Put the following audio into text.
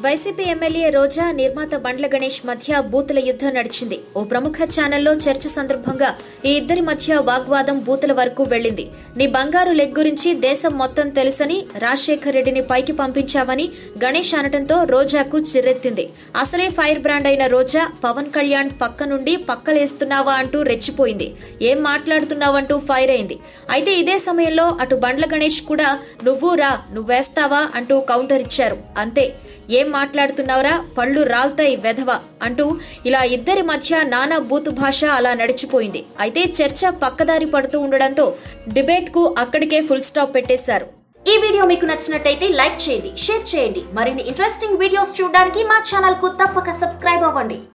YCP MLA రోజా నిర్మాత బండ్ల గణేష్ మధ్య బూతుల యుద్ధం నడిచింది ఓ ప్రముఖ ఛానల్లో చర్చ సందర్భంగా ఈ ఇద్దరి మధ్య వాగ్వాదం బూతుల వరకు వెళ్లింది నీ బంగారు లెగ్ గురించి దేశం మొత్తం తెలుసని రాజశేఖర్ రెడ్డిని పైకి పంపించావని గణేష్ అనటంతో రోజాకు చిర్రెత్తింది అసలే ఫైర్ బ్రాండ్ అయిన రోజా పవన్ కళ్యాణ్ పక్క నుండి పక్కలేస్తున్నావా అంటూ రెచ్చిపోయింది ఏం మాట్లాడుతున్నావంటూ ఫైర్ అయింది అయితే ఇదే సమయంలో అటు బండ్ల గణేష్ కూడా నువ్వు రా నువ్వేస్తావా అంటూ కౌంటర్ ఇచ్చారు అంతే ఏం మాట్లాడుతున్నావురా పళ్ళు రాల్తాయి వెధవ అంటూ ఇలా ఇద్దరి మధ్య నానా బూతు భాష అలా నడిచిపోయింది అయితే చర్చ పక్కదారి పడుతూ ఉండడంతో డిబేట్ కు అక్కడికే ఫుల్ స్టాప్ పెట్టేశారు ఈ వీడియో మీకు నచ్చినట్టయితే లైక్ చేయండి షేర్ చేయండి మరిన్ని ఇంట్రెస్టింగ్ వీడియోస్ చూడడానికి మా ఛానల్ కు తప్పక సబ్స్క్రైబ్ అవ్వండి